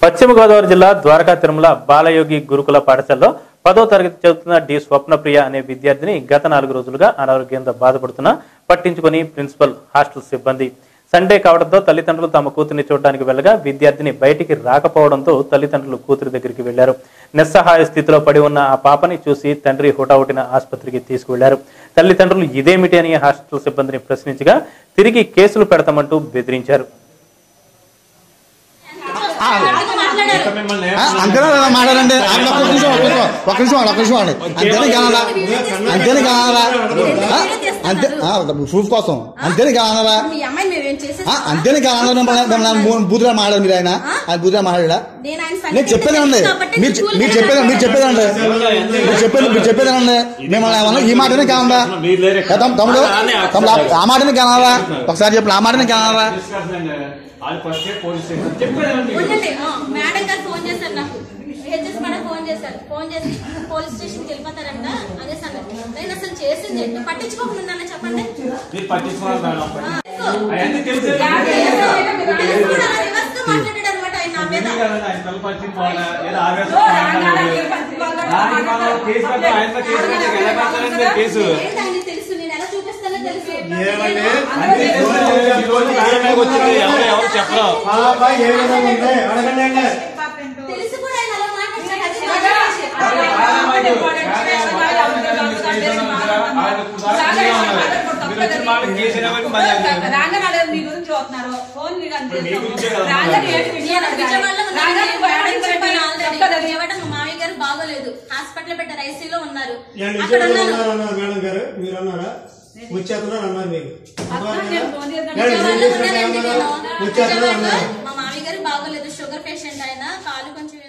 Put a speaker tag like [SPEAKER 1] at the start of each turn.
[SPEAKER 1] పశ్చిమ గోదావరి జిల్లా ద్వారకా తిరుమల బాలయోగి గురుకుల పాఠశాలలో పదో తరగతి చదువుతున్న డి స్వప్నప్రియ అనే విద్యార్థిని గత నాలుగు రోజులుగా అనారోగ్యంతో బాధపడుతున్నా పట్టించుకొని ప్రిన్సిపల్ హాస్టల్ సిబ్బంది సండే కావడంతో తల్లిదండ్రులు తమ కూతురిని చూడడానికి వెళ్ళగా విద్యార్థిని బయటికి రాకపోవడంతో తల్లిదండ్రులు కూతురి దగ్గరికి వెళ్లారు నిస్సహాయ స్థితిలో పడి ఉన్న ఆ పాపని చూసి తండ్రి హుటాహుటిన ఆసుపత్రికి తీసుకువెళ్లారు తల్లిదండ్రులు ఇదేమిటి అని హాస్టల్ సిబ్బందిని ప్రశ్నించగా తిరిగి కేసులు పెడతామంటూ బెదిరించారు
[SPEAKER 2] ఆ, అంతేనా లేదా మాట్లాడండి ఆగండి, ఒక్క నిమిషం ఒక్క నిమిషం ఒక్క నిమిషం ఆగండి, ఒక్క నిమిషం ఆగండి. అంతేనే కానాలా అంతేనే కానాలా ఆ, అంతే ఆ, ప్రూఫ్ కోసం అంతేనే కానాలా
[SPEAKER 3] మీ అమ్మాయి మేమేం చేసేసి
[SPEAKER 2] ఆ, అంతేనే కానాలా మిమ్మల్ని మిమ్మల్ని మూడు బూతులా మాట్లాడు మీరు ఆయన ఆయన బూతులా మాట్లాడా
[SPEAKER 3] నేను ఆయన
[SPEAKER 2] నేను
[SPEAKER 3] సంగతి
[SPEAKER 2] చెప్పేదండి
[SPEAKER 3] తెలుసు కాబట్టి
[SPEAKER 2] మీరు
[SPEAKER 3] స్కూల్కి
[SPEAKER 2] మీరు చెప్పేది మీరు చెప్పేదండి మీరు చెప్పేది మీరు చెప్పేదండి మిమ్మల్ని ఏమన్నా ఈ మాటనే కావాలా ఏ తమ్- తమ్ముడు తమ్ముడు ఆ- ఆ మాటనే కానాలా ఒకసారి చెప్పు ఆ మాటనే కానాలా
[SPEAKER 3] ఉండండి ఆ, మేడం గారు ఫోన్ చేశారు నాకు హెచ్ఎస్ మేడం ఫోన్ చేశారు ఫోన్ చేసి పోలీస్ స్టేషన్కి వెళ్ళిపోతారంట అదే సంగతి నేను అసలు చేసింది ఏంటి? పట్టించుకోకుండా ఉన్నానని చెప్పండి తెలుసు కూడా రివర్స్ గా మాట్లాడాడు అనమాట ఆయన నా మీద
[SPEAKER 4] కేసు
[SPEAKER 3] ఏంటి ఆయన తెలుసు నేను ఎలా చూపిస్తానో తెలుసు
[SPEAKER 4] ఎవరు చెప్పరు
[SPEAKER 3] తెలుసు కూడా ఆయన అలా మాట్లాడాడు
[SPEAKER 5] రాంగనాడు మీ గురించి చూస్తున్నారు ఫోన్ మీకు అంత
[SPEAKER 4] మీ గురించే కదా
[SPEAKER 5] రాంగని ఏంటి విషయం
[SPEAKER 3] నేను విజయవాడలో ఉన్నాను.
[SPEAKER 5] రాంగని
[SPEAKER 3] నేను
[SPEAKER 5] బయట
[SPEAKER 3] మేడం చెప్పాను ఆల్రెడీ.
[SPEAKER 5] చెప్పలేదు.
[SPEAKER 3] విజయవాడ మా మామయ్య గారు బాగోలేదు హాస్పిటల్ పెట్టారు ఐసీలో ఉన్నారు
[SPEAKER 6] ఏమండి,
[SPEAKER 3] అక్కడ
[SPEAKER 6] విజయవాడలో
[SPEAKER 3] ఉన్నాను
[SPEAKER 6] ఉన్నారన్నారు మేడం గారు మీరు అన్నారా వచ్చేస్తున్నారు అన్నారు మీకు
[SPEAKER 5] అక్కడ నేను ఫోన్ చేద్దాం.
[SPEAKER 6] ఏమండి,
[SPEAKER 3] విజయవాడలో
[SPEAKER 6] మీరు
[SPEAKER 3] ఉన్నానండి
[SPEAKER 6] చేస్తున్నారు
[SPEAKER 3] నేను
[SPEAKER 6] వచ్చేస్తున్నారు
[SPEAKER 3] విజయవాడలో
[SPEAKER 6] అన్నారు
[SPEAKER 3] మా మామయ్య గారు బాగోలేదు షుగర్ పేషెంట్ ఆయన కాలు కొంచెం